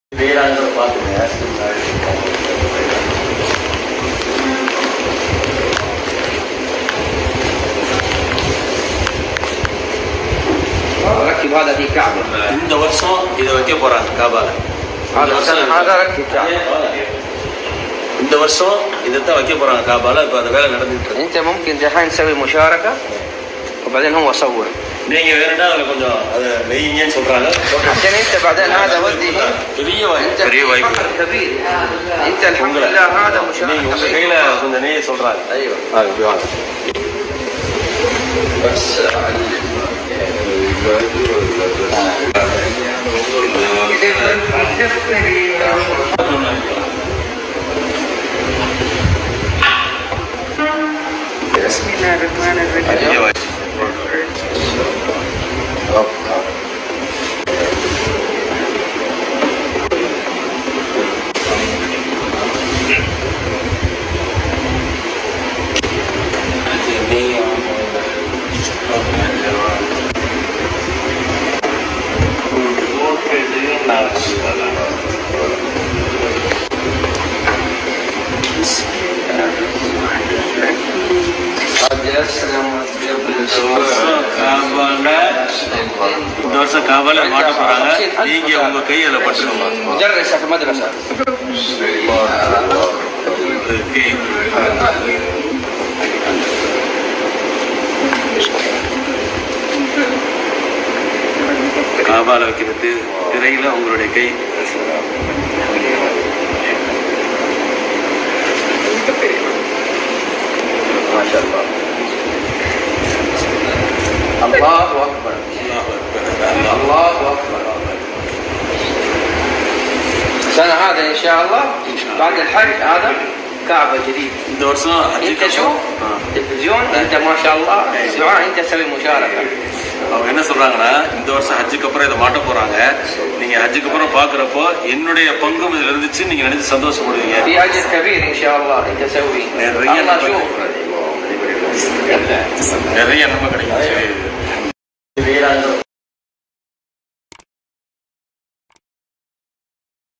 வீராங்கிற பார்த்துங்க ركب هذا في كعبة இந்த வருஷம் இதை வைக்க போறாங்க காபால هذا السنة هذا ركب كعبة இந்த வருஷம் இதைத்தான் வைக்க போறாங்க காபால இப்ப அந்த வேலை நடந்துட்டு இருக்கு انت ممكن دحين تسوي مشاركة وبعدين هو صور நீங்க வேணும்னா அதுல கொஞ்சம் அதை வெயிங்கன்னு சொல்றாங்க عشان انت بعدين هذا ودي பெரிய வாய்ப்பு انت பெரிய வாய்ப்பு كبير انت الحمد உங்களை لله هذا நீங்க مشاركة உங்க كبير. கையில கொஞ்சம் நெய்ய சொல்றாங்க ايوه ஆ, இப்படி வாங்க بس بسم الله الرحمن الرحيم பெரிய வாய்ப்பு قد يسلم காபால இந்த வருஷம் காபால மாட்ட போறாங்க நீங்க உங்க கையில பட்டுருங்க مدرسة في مدرسة காபால வைக்கிறது திரையில உங்களுடைய கை ما شاء الله الله أكبر الله أكبر السنة هذا إن شاء الله بعد الحج هذا كعبة جديد இந்த வருஷம் انت ஹஜ்ஜுக்கு شوف அப்புறம், ஆ. تلفزيون انت ما شاء الله دعاء انت تسوي مشاركه அவங்க என்ன சொல்றாங்கன்னா இந்த வருஷம் ஹஜ்ஜுக்கு அப்புறம் இதை மாட்ட போறாங்க நீங்க ஹஜ்ஜுக்கு அப்புறம் பாக்குறப்போ என்னுடைய பங்கும் இதுல இருந்துச்சு நீங்க நினைச்சு சந்தோஷப்படுவீங்க في اجر كبير ان شاء الله انت تسوي நிறைய الله நன்மை شوف நிறைய நன்மை கிடைக்கும் சரி. வீராங்கனை